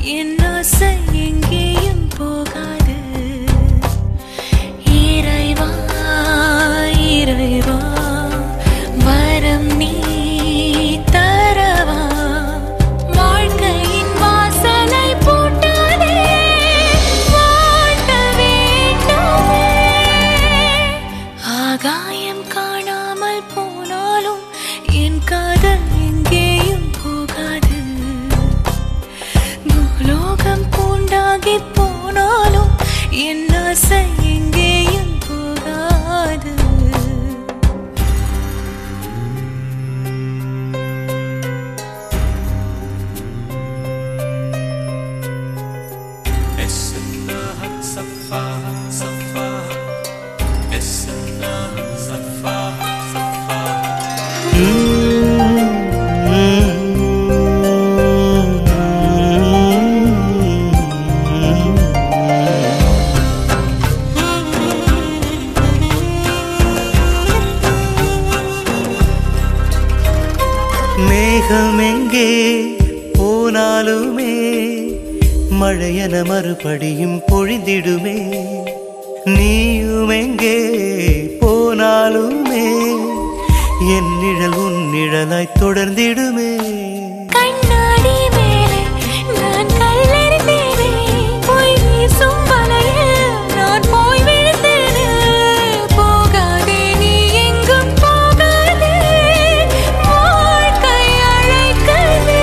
என் ஆசை எங்கேயும் போகாது இறைவா இறைவா வரம் நீ தரவா வாழ்க்கையின் வாசலை பூட்டாதே வாழ்த்த வேண்டுமே ஆகாயம் காணாமல் போனாலும் என் காதல் எங்கேயும் போகாது பூலோகம் பூண்டாகி போனாலும் என் ஆசை எங்கேயும் போகாது اسمها صفاها صفاها اسمها صفاها صفاها மேகம் எங்கே போனாலுமே மழையன மறுபடியும் பொழிந்திடுமே நீயும் எங்கே போனாலுமே என் நிழல் உன் நிழலாய் தொடர்ந்திடுமே கண்ணாடி மேலே நான் கல்லெறிந்தேனே பொய் வீசும் வலையில் நான் போய் விழுந்தேனே போகாதே நீ எங்கும் போகாதே வாழ்க்கை அழைக்கதே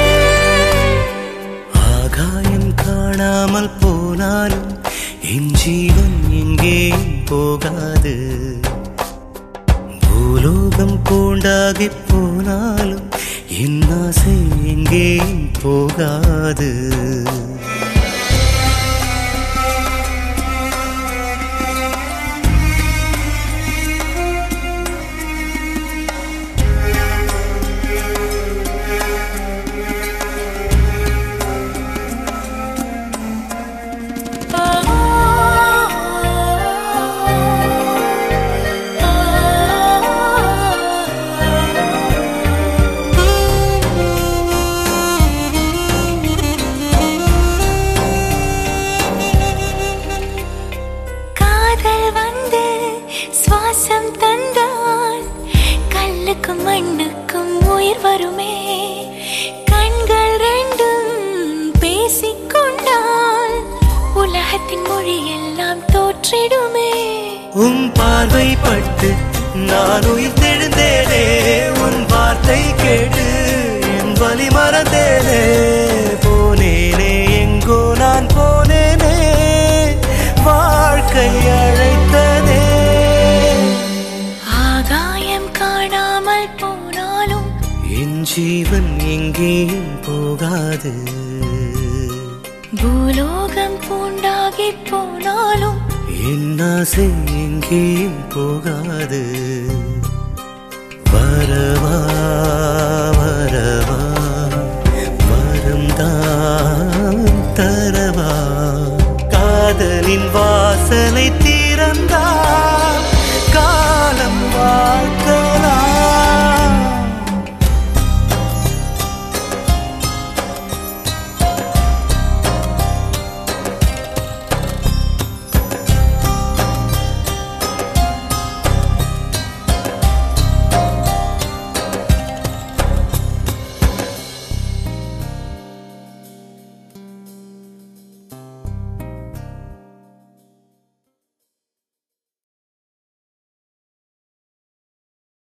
ஆகாயம் காணாமல் போனாலும் என் ஜீவன் எங்கேயும் போகாது பூலோகம் பூண்டாகி போனாலும் என் ஆசை எங்கேயும் போகாது காதல் வந்து சுவாசம் தந்தால் கல்லுக்கும் மண்ணுக்கும் உயிர் வருமே கண்கள் ரெண்டும் பேசிக்கொண்டால் உலகத்தின் மொழி எல்லாம் தோற்றிடுமே உன் பார்வை பட்டு நான் உயிர் தெழுந்தேனே உன் வார்த்தை கேட்டு என் வழி மறந்தேனே போனேனே எங்கோ நான் போனேனே வாழ்க்கை அழைத்ததே ஆகாயம் காணாமல் போனாலும் என் ஜீவன் எங்கேயும் போகாது பூலோகம் பூண்டாகி போனாலும் என் ஆசை எங்கேயும் போகாது வரவா வரவா